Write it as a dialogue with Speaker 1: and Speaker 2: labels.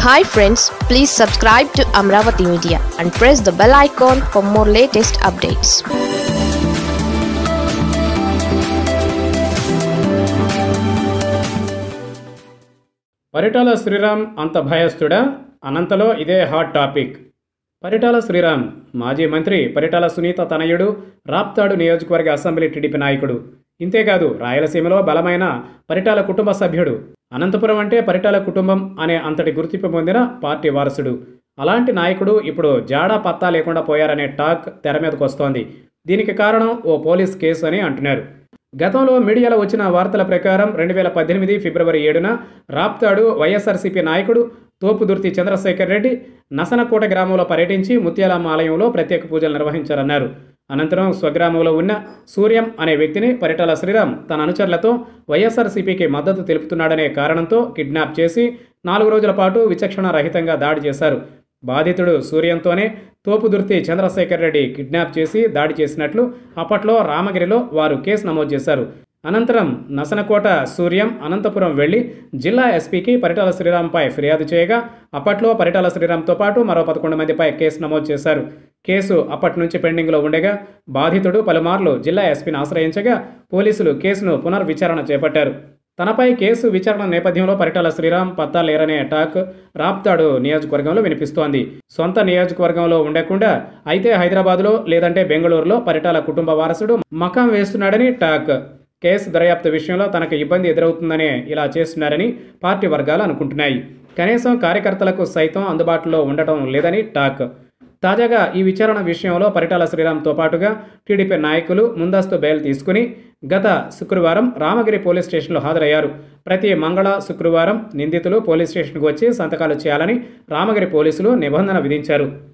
Speaker 1: hi friends please subscribe to Amaravati media and press the bell icon for more latest updates
Speaker 2: Paritala Sriram అంత భయస్థుడా అనంతలో ఇదే hot topic Paritala Sriram మాజీ మంత్రి పరిటాల సునీత తనయుడు రాప్తాడు నియోజకవర్గ అసెంబ్లీ టీడీపీ నాయకుడు ఇంతేకాదు రాయలసీమలో బలమైన పరిటాల కుటుంబ సభ్యుడు అనంతపురం అంటే పరిటాల కుటుంబం అనే అంతటి గుర్తింపు పొందిన పార్టీ వారసుడు అలాంటి నాయకుడు ఇప్పుడు జాడా పత్తా లేకుండా పోయారనే టాక్ తెర మీదకు వస్తోంది దీనికి కారణం ఓ పోలీస్ కేసు అని అంటున్నారు గతంలో మీడియాలో వచ్చిన వార్తల ప్రకారం రెండు వేల పద్దెనిమిది ఫిబ్రవరి ఏడున రాప్తాడు వైఎస్ఆర్సీపీ నాయకుడు తోపుదుర్తి చంద్రశేఖర్ రెడ్డి నసనకోట గ్రామంలో పర్యటించి ముత్యాలమ్మ ఆలయంలో ప్రత్యేక పూజలు నిర్వహించారన్నారు అనంతరం స్వగ్రామంలో ఉన్న సూర్యం అనే వ్యక్తిని పరిటాల శ్రీరామ్ తన అనుచరులతో వైఎస్ఆర్సీపీకి మద్దతు తెలుపుతున్నాడనే కారణంతో కిడ్నాప్ చేసి నాలుగు రోజుల పాటు విచక్షణ రహితంగా దాడి చేశారు బాధితుడు సూర్యంతోనే తోపుదుర్తి చంద్రశేఖర్ రెడ్డి కిడ్నాప్ చేసి దాడి చేసినట్లు అప్పట్లో రామగిరిలో వారు కేసు నమోదు చేశారు అనంతరం నసనకోట సూర్యం అనంతపురం వెళ్లి జిల్లా ఎస్పీకి పరిటాల శ్రీరామ్పై ఫిర్యాదు చేయగా అప్పట్లో పరిటాల శ్రీరామ్తో పాటు మరో పదకొండు మందిపై కేసు నమోదు చేశారు కేసు అప్పటి నుంచి పెండింగ్లో ఉండగా బాధితుడు పలుమార్లు జిల్లా ఎస్పీని ఆశ్రయించగా పోలీసులు కేసును పునర్విచారణ చేపట్టారు తనపై కేసు విచారణ నేపథ్యంలో పరిటాల శ్రీరామ్ పత్తా లేరనే టాక్ రాప్తాడు నియోజకవర్గంలో వినిపిస్తోంది సొంత నియోజకవర్గంలో ఉండకుండా అయితే హైదరాబాద్లో లేదంటే బెంగళూరులో పరిటాల కుటుంబ వారసుడు మకాం వేస్తున్నాడని టాక్ కేసు దర్యాప్తు విషయంలో తనకు ఇబ్బంది ఎదురవుతుందనే ఇలా చేస్తున్నారని పార్టీ వర్గాలు అనుకుంటున్నాయి కనీసం కార్యకర్తలకు సైతం అందుబాటులో ఉండటం లేదని టాక్ తాజాగా ఈ విచారణ విషయంలో పరిటాల శ్రీరామ్తో పాటుగా టీడీపీ నాయకులు ముందస్తు బెయిల్ తీసుకుని గత శుక్రవారం రామగిరి పోలీస్ స్టేషన్లో హాజరయ్యారు ప్రతి మంగళ శుక్రవారం నిందితులు పోలీస్ స్టేషన్కు వచ్చి సంతకాలు చేయాలని రామగిరి పోలీసులు నిబంధన విధించారు